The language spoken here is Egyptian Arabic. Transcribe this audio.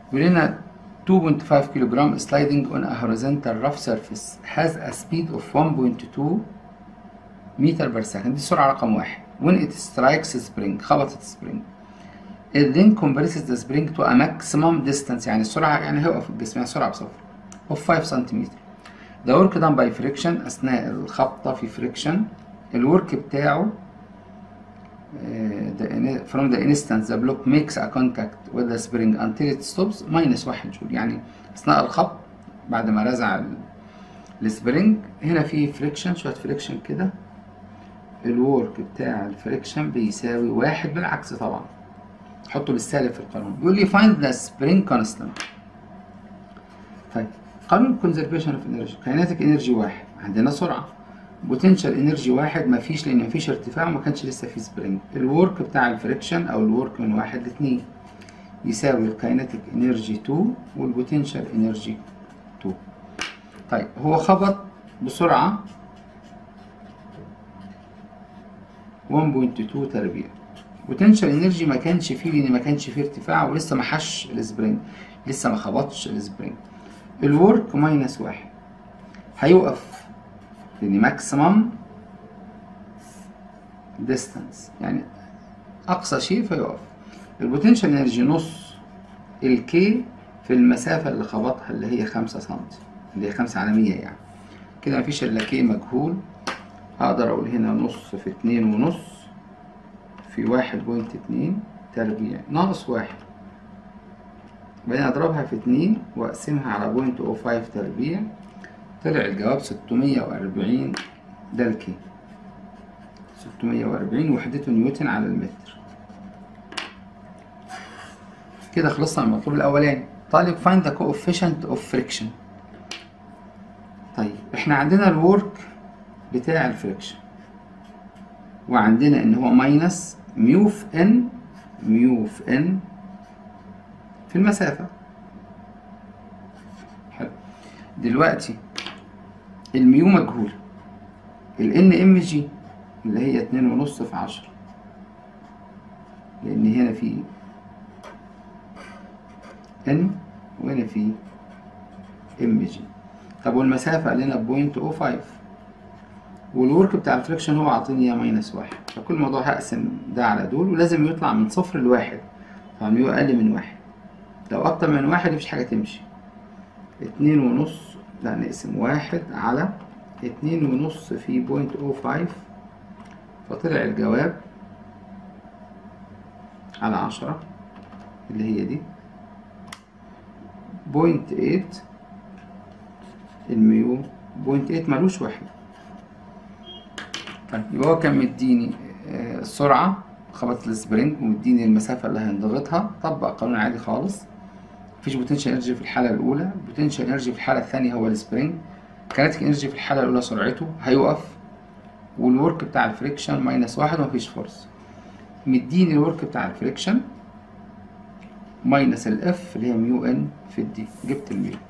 بيقول لنا 2.5 كيلو جرام sliding on a horizontal rough surface has a speed of 1.2 متر بر سكند دي السرعة رقم واحد when it strikes spring خبطت spring it then compresses the spring to a maximum distance يعني السرعة يعني هيوقف الجسم يعني السرعة بصفر of 5 سنتيمتر the work done by friction أثناء الخبطة في friction الورك بتاعه the, from the instant the block makes a contact with the spring until it stops minus واحد جول يعني أثناء الخبط بعد ما رزع السبرينج هنا في فريكشن شوية فريكشن كده الورك بتاع الفريكشن بيساوي واحد بالعكس طبعا حطه بالسالب في القانون بيقول لي find the spring constant طيب قانون conservation of energy kinetic energy واحد عندنا سرعة بوتنشال انرجي واحد مفيش لان مفيش ارتفاع وما كانش لسه في سبرينج الورك بتاع الفريكشن او الورك من واحد لاتنين يساوي الكاينتيك انرجي 2 والبوتنشال انرجي 2 طيب هو خبط بسرعة 1.2 تربيع بوتنشال انرجي ما كانش فيه لان ما كانش فيه ارتفاع ولسه ما حش السبرينج لسه ما خبطش السبرينج الورك ماينس واحد هيوقف لان ماكسيمم ديستانس يعني اقصى شيء فيقف البوتنشال انرجي نص الكي في المسافة اللي خبطها اللي هي خمسة سنتي اللي هي خمسة على مية يعني كده مفيش الا كي مجهول اقدر اقول هنا نص في اتنين ونص في واحد بوينت اتنين تربيع ناقص واحد بعدين اضربها في اتنين واقسمها على بوينت او فايف تربيع طلع الجواب ستمية وأربعين ده الكي ستمية وأربعين وحدته نيوتن على المتر كده خلصنا من المطلوب الأولاني طالب find the coefficient of friction طيب احنا عندنا الورك بتاع الفريكشن وعندنا ان هو ماينس ميو في ان ميو في ان في المسافة حلو دلوقتي الميو مجهولة ال ام جي اللي هي اتنين ونص في عشرة لأن هنا في ان وهنا في ام جي طب والمسافة قال لنا بوينت او فايف والورك بتاع الفريكشن هو عاطيني ماينس واحد فكل موضوع هقسم ده على دول ولازم يطلع من صفر لواحد فالميو أقل من واحد لو أكتر من واحد مفيش حاجة تمشي اتنين ونص لا نقسم واحد على اتنين ونص في بوينت او فايف فطلع الجواب على عشرة اللي هي دي بوينت ايت الميو بوينت ايت ملوش وحدة طيب يبقى هو كان مديني السرعة خبطت السبرينج ومديني المسافة اللي هينضغطها طبق قانون عادي خالص مفيش بوتنشال انرجي في الحالة الأولى بوتنشال انرجي في الحالة الثانية هو السبرينج كانتيك انرجي في الحالة الأولى سرعته هيقف والورك بتاع الفريكشن ماينس واحد ومفيش فورس مديني الورك بتاع الفريكشن ماينس الاف اللي هي ميو ان في الدي جبت الميو